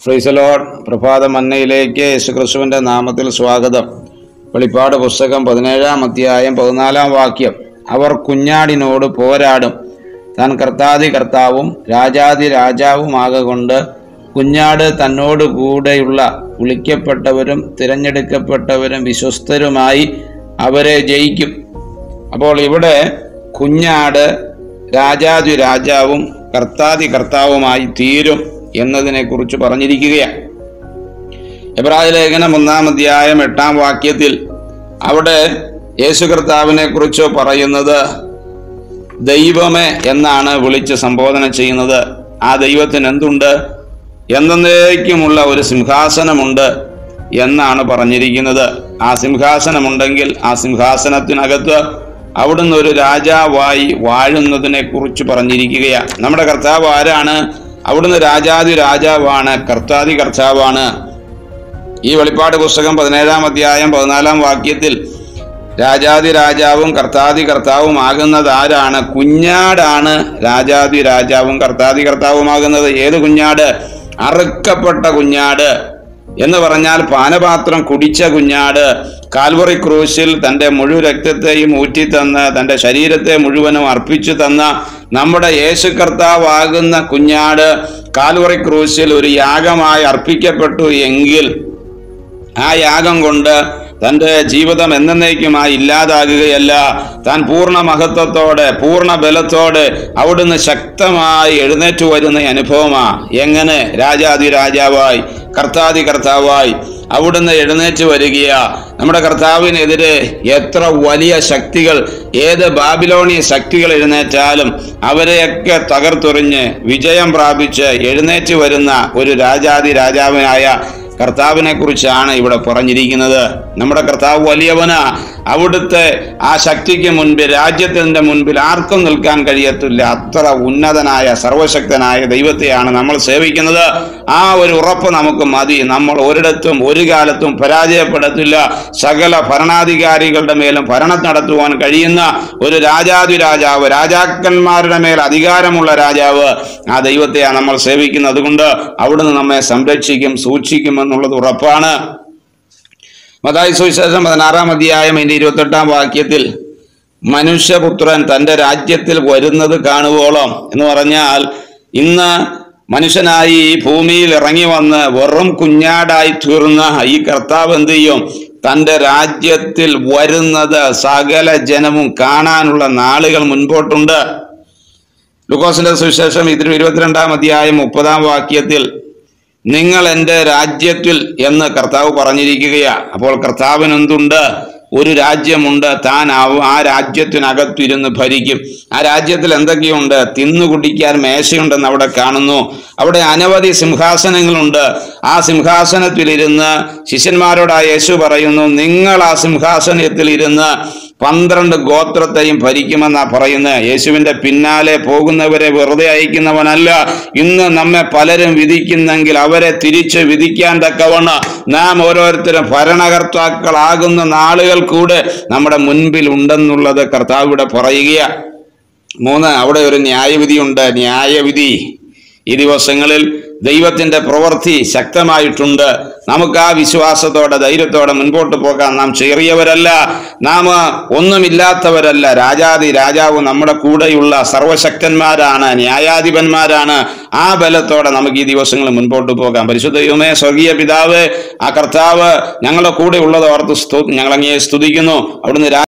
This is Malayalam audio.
ഫ്രീസലോൺ പ്രഭാത മന്നയിലേക്ക് യേശുക്രിസ്തുവിന്റെ നാമത്തിൽ സ്വാഗതം വെളിപ്പാട് പുസ്തകം പതിനേഴാം അധ്യായം പതിനാലാം വാക്യം അവർ കുഞ്ഞാടിനോട് പോരാടും താൻ കർത്താതി കർത്താവും രാജാതി രാജാവുമാകൊണ്ട് കുഞ്ഞാട് തന്നോട് കൂടെയുള്ള വിളിക്കപ്പെട്ടവരും തിരഞ്ഞെടുക്കപ്പെട്ടവരും വിശ്വസ്തരുമായി അവരെ ജയിക്കും അപ്പോൾ ഇവിടെ കുഞ്ഞാട് രാജാതി രാജാവും കർത്താതി കർത്താവുമായി തീരും എന്നതിനെ കുറിച്ച് പറഞ്ഞിരിക്കുകയാണ് എബ്രാഹിം ലേഖനം ഒന്നാം അധ്യായം എട്ടാം വാക്യത്തിൽ അവിടെ യേശു കർത്താവിനെ കുറിച്ച് പറയുന്നത് ദൈവമേ എന്നാണ് വിളിച്ച് സംബോധന ചെയ്യുന്നത് ആ ദൈവത്തിന് എന്തുണ്ട് എന്നേക്കുമുള്ള ഒരു സിംഹാസനമുണ്ട് എന്നാണ് പറഞ്ഞിരിക്കുന്നത് ആ സിംഹാസനമുണ്ടെങ്കിൽ ആ സിംഹാസനത്തിനകത്ത് അവിടുന്ന് ഒരു രാജാവായി വാഴുന്നതിനെ കുറിച്ച് പറഞ്ഞിരിക്കുകയാണ് നമ്മുടെ കർത്താവ് ആരാണ് അവിടുന്ന് രാജാതി രാജാവാണ് കർത്താതി കർത്താവാണ് ഈ വെളിപ്പാട് പുസ്തകം പതിനേഴാം അധ്യായം പതിനാലാം വാക്യത്തിൽ രാജാതി രാജാവും കർത്താതി കർത്താവും ആകുന്നത് ആരാണ് കുഞ്ഞാടാണ് രാജാതി രാജാവും കർത്താതി കർത്താവുമാകുന്നത് ഏത് കുഞ്ഞാട് അറുക്കപ്പെട്ട കുഞ്ഞാട് എന്ന് പറഞ്ഞാൽ പാനപാത്രം കുടിച്ച കുഞ്ഞാട് കാൽവറി ക്രൂശിൽ തൻ്റെ മുഴു രക്തത്തെയും ഊറ്റി തന്ന് തൻ്റെ ശരീരത്തെ മുഴുവനും അർപ്പിച്ചു തന്ന നമ്മുടെ യേശു കർത്താവാകുന്ന കുഞ്ഞാട് കാൽവറി ക്രൂശിൽ ഒരു യാഗമായി അർപ്പിക്കപ്പെട്ടു എങ്കിൽ ആ യാഗം കൊണ്ട് തൻ്റെ ജീവിതം എന്നേക്കുമായി ഇല്ലാതാകുകയല്ല താൻ പൂർണ്ണ മഹത്വത്തോടെ പൂർണ്ണ ബലത്തോടെ അവിടുന്ന് ശക്തമായി എഴുന്നേറ്റ് വരുന്ന അനുഭവമാ എങ്ങനെ രാജാതി രാജാവായി കർത്താതി കർത്താവായി അവിടുന്ന് എഴുന്നേറ്റ് വരികയാ നമ്മുടെ കർത്താവിനെതിരെ എത്ര വലിയ ശക്തികൾ ഏത് ബാബിലോണിയ ശക്തികൾ എഴുന്നേറ്റാലും അവരെയൊക്കെ തകർത്തൊറിഞ്ഞ് വിജയം പ്രാപിച്ച് എഴുന്നേറ്റ് വരുന്ന ഒരു രാജാതി രാജാവിനായ കർത്താവിനെ കുറിച്ചാണ് ഇവിടെ പറഞ്ഞിരിക്കുന്നത് നമ്മുടെ കർത്താവ് വലിയവനാ അവിടുത്തെ ആ ശക്തിക്ക് മുൻപിൽ രാജ്യത്തിന്റെ മുൻപിൽ ആർക്കും നിൽക്കാൻ കഴിയത്തില്ല അത്ര ഉന്നതനായ സർവശക്തനായ ദൈവത്തെയാണ് നമ്മൾ സേവിക്കുന്നത് ആ ഒരു ഉറപ്പ് നമുക്ക് മതി നമ്മൾ ഒരിടത്തും ഒരു കാലത്തും പരാജയപ്പെടത്തില്ല സകല ഭരണാധികാരികളുടെ മേലും ഭരണം നടത്തുവാൻ കഴിയുന്ന ഒരു രാജാതി രാജാവ് രാജാക്കന്മാരുടെ മേൽ അധികാരമുള്ള രാജാവ് ആ ദൈവത്തെയാണ് നമ്മൾ സേവിക്കുന്നത് അതുകൊണ്ട് അവിടുന്ന് നമ്മെ സംരക്ഷിക്കും സൂക്ഷിക്കും എന്നുള്ളത് ഉറപ്പാണ് മതായി സുവിശേഷം പതിനാറാം അധ്യായം അതിന്റെ ഇരുപത്തെട്ടാം വാക്യത്തിൽ മനുഷ്യപുത്രൻ തന്റെ രാജ്യത്തിൽ വരുന്നത് കാണുവോളം എന്ന് പറഞ്ഞാൽ ഇന്ന് മനുഷ്യനായി ഈ ഭൂമിയിൽ ഇറങ്ങി വന്ന് വെറും കുഞ്ഞാടായി തീർന്ന ഈ കർത്താവ് എന്ത് ചെയ്യും തന്റെ രാജ്യത്തിൽ വരുന്നത് സകല ജനവും കാണാനുള്ള നാളുകൾ മുൻപോട്ടുണ്ട് ലുക്കോസിന്റെ സുവിശേഷം ഇതിൽ ഇരുപത്തിരണ്ടാം അധ്യായം മുപ്പതാം വാക്യത്തിൽ നിങ്ങൾ എൻ്റെ രാജ്യത്തിൽ എന്ന് കർത്താവ് പറഞ്ഞിരിക്കുകയാ അപ്പോൾ കർത്താവിന് എന്തുണ്ട് ഒരു രാജ്യമുണ്ട് താൻ ആ- ആ രാജ്യത്തിനകത്തിരുന്ന് ഭരിക്കും ആ രാജ്യത്തിൽ എന്തൊക്കെയുണ്ട് തിന്നു കുടിക്കാൻ മേശയുണ്ടെന്ന് അവിടെ കാണുന്നു അവിടെ അനവധി സിംഹാസനങ്ങളുണ്ട് ആ സിംഹാസനത്തിലിരുന്ന് ശിഷ്യന്മാരോട് ആ യേശു പറയുന്നു നിങ്ങൾ ആ സിംഹാസനത്തിൽ ഇരുന്ന് പന്ത്രണ്ട് ഗോത്രത്തെയും ഭരിക്കുമെന്നാ പറയുന്നത് യേശുവിന്റെ പിന്നാലെ പോകുന്നവരെ വെറുതെ അയക്കുന്നവനല്ല ഇന്ന് നമ്മെ പലരും വിധിക്കുന്നെങ്കിൽ അവരെ തിരിച്ച് വിധിക്കാൻ തക്കവണ്ണം നാം ഓരോരുത്തരും ഭരണകർത്താക്കളാകുന്ന നാളുകൾ കൂടെ നമ്മുടെ മുൻപിൽ ഉണ്ടെന്നുള്ളത് കർത്താവ് ഇവിടെ പറയുകയാണ് മൂന്ന് അവിടെ ഒരു ന്യായവിധിയുണ്ട് ന്യായവിധി ഈ ദിവസങ്ങളിൽ ദൈവത്തിന്റെ പ്രവൃത്തി ശക്തമായിട്ടുണ്ട് നമുക്ക് ആ വിശ്വാസത്തോടെ ധൈര്യത്തോടെ മുൻപോട്ട് പോകാൻ നാം ചെറിയവരല്ല നാം ഒന്നുമില്ലാത്തവരല്ല രാജാതി രാജാവ് നമ്മുടെ കൂടെയുള്ള സർവശക്തന്മാരാണ് ന്യായാധിപന്മാരാണ് ആ ബലത്തോടെ നമുക്ക് ഈ ദിവസങ്ങളിൽ മുൻപോട്ട് പോകാം പരിശുദ്ധ ദൈവമേ സ്വർഗീയ പിതാവ് ആ കർത്താവ് ഞങ്ങളുടെ കൂടെ ഉള്ളത് ഓർത്ത് സ്തു ഞങ്ങളങ്ങയെ സ്തുതിക്കുന്നു അവിടുന്ന് രാ-